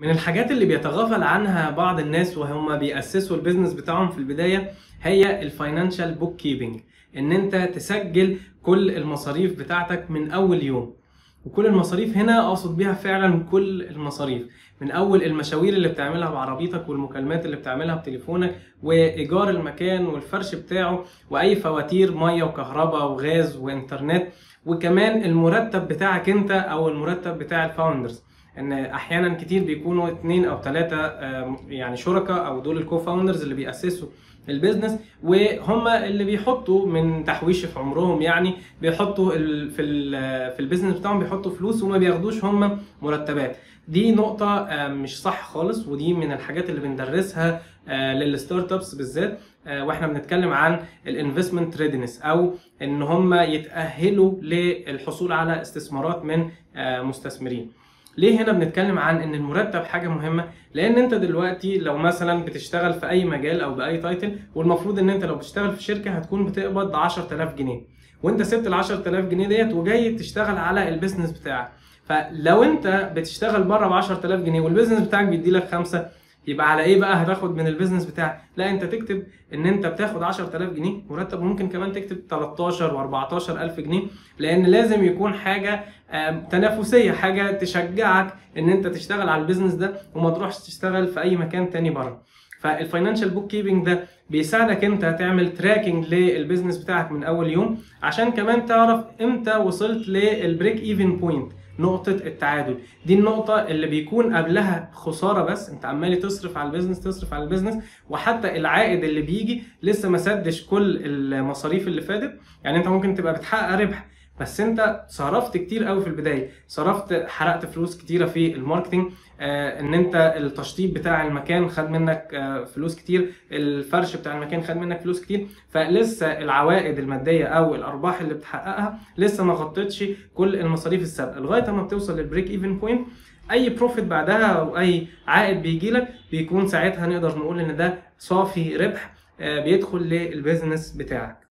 من الحاجات اللي بيتغافل عنها بعض الناس وهم بيأسسوا البيزنس بتاعهم في البداية هي الفاينانشال بوك كيبنج ان انت تسجل كل المصاريف بتاعتك من اول يوم وكل المصاريف هنا اقصد بيها فعلا كل المصاريف من اول المشاوير اللي بتعملها بعربيتك والمكالمات اللي بتعملها بتليفونك وايجار المكان والفرش بتاعه واي فواتير ميه وكهرباء وغاز وانترنت وكمان المرتب بتاعك انت او المرتب بتاع الفاوندرز ان احيانا كتير بيكونوا اتنين او ثلاثه يعني شركاء او دول الكو فاوندرز اللي بيأسسوا البيزنس وهم اللي بيحطوا من تحويش في عمرهم يعني بيحطوا ال في ال في البيزنس بتاعهم بيحطوا فلوس وما بياخدوش هم مرتبات دي نقطة مش صح خالص ودي من الحاجات اللي بندرسها للستارت ابس بالذات واحنا بنتكلم عن الانفستمنت ريدنس او ان هم يتأهلوا للحصول على استثمارات من مستثمرين. ليه هنا بنتكلم عن ان المرتب حاجه مهمه لان انت دلوقتي لو مثلا بتشتغل في اي مجال او باي تايتل والمفروض ان انت لو بتشتغل في شركه هتكون بتقبض 10000 جنيه وانت سبت ال 10000 جنيه ديت وجاي تشتغل على البيزنس بتاعك فلو انت بتشتغل بره ب 10000 جنيه والبيزنس بتاعك بيدي لك خمسه يبقى على ايه بقى هتاخد من البيزنس بتاعك لا انت تكتب ان انت بتاخد 10000 جنيه مرتب ممكن كمان تكتب 13 و14000 جنيه لان لازم يكون حاجه تنافسيه حاجه تشجعك ان انت تشتغل على البيزنس ده وما تروحش تشتغل في اي مكان تاني بره فالفاينانشال بوك كيبنج ده بيساعدك انت تعمل تراكنج للبيزنس بتاعك من اول يوم عشان كمان تعرف امتى وصلت للبريك ايفن بوينت نقطة التعادل دي النقطة اللي بيكون قبلها خسارة بس انت عمال تصرف على البيزنس تصرف على البيزنس وحتى العائد اللي بيجي لسه ما سدش كل المصاريف اللي فاتت يعني انت ممكن تبقى بتحقق ربح بس انت صرفت كتير قوي في البدايه صرفت حرقت فلوس كتيره في الماركتنج آه ان انت التشطيب بتاع المكان خد منك آه فلوس كتير الفرش بتاع المكان خد منك فلوس كتير فلسه العوائد الماديه او الارباح اللي بتحققها لسه ما غطتش كل المصاريف السابقه لغايه ما بتوصل للبريك ايفن بوينت اي بروفيت بعدها او اي عائد بيجي لك بيكون ساعتها نقدر نقول ان ده صافي ربح آه بيدخل للبيزنس بتاعك